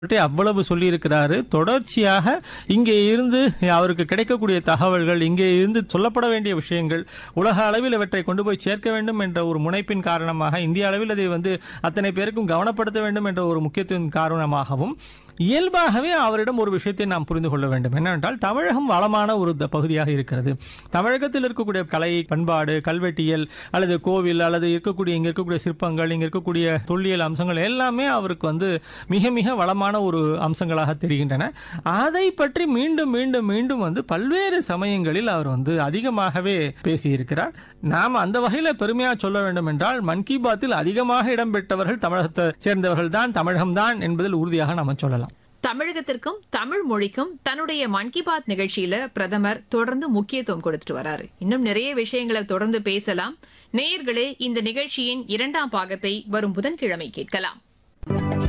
பற்றி அவ்வளவு சொல்லியிருக்கிறாரு தொடர்ச்சியாக இங்கே இருந்து அவருக்கு கிடைக்கக்கூடிய தகவல்கள் இங்கே இருந்து சொல்லப்பட வேண்டிய விஷயங்கள் உலக அளவில் இவற்றை கொண்டு போய் சேர்க்க வேண்டும் என்ற ஒரு முனைப்பின் காரணமாக இந்திய அளவில் அதை வந்து அத்தனை பேருக்கும் கவனப்படுத்த வேண்டும் என்ற ஒரு முக்கியத்துவம் காரணமாகவும் இயல்பாகவே அவரிடம் ஒரு விஷயத்தை நாம் புரிந்து கொள்ள வேண்டும் என்னவென்றால் தமிழகம் வளமான ஒரு த- பகுதியாக இருக்கிறது தமிழகத்தில் இருக்கக்கூடிய கலை பண்பாடு கல்வெட்டியல் அல்லது கோவில் அல்லது இருக்கக்கூடிய இங்கே இருக்கக்கூடிய சிற்பங்கள் இங்கே இருக்கக்கூடிய தொல்லியல் அம்சங்கள் எல்லாமே அவருக்கு வந்து மிக மிக வளமான ஒரு அம்சங்களாக தெரிகின்றன அதை பற்றி மீண்டும் மீண்டும் மீண்டும் வந்து பல்வேறு சமயங்களில் அவர் வந்து அதிகமாகவே பேசியிருக்கிறார் நாம் அந்த வகையில் பெருமையாக சொல்ல வேண்டும் என்றால் மன் கி பாத்தில் அதிகமாக இடம்பெற்றவர்கள் தமிழகத்தை சேர்ந்தவர்கள் தான் தமிழகம்தான் என்பதில் உறுதியாக நாம் சொல்லலாம் தமிழகத்திற்கும் தமிழ் மொழிக்கும் தன்னுடைய மன் கி பாத் நிகழ்ச்சியில பிரதமர் தொடர்ந்து முக்கியத்துவம் கொடுத்துட்டு வராரு இன்னும் நிறைய விஷயங்களை தொடர்ந்து பேசலாம் நேயர்களே இந்த நிகழ்ச்சியின் இரண்டாம் பாகத்தை வரும் புதன்கிழமை கேட்கலாம்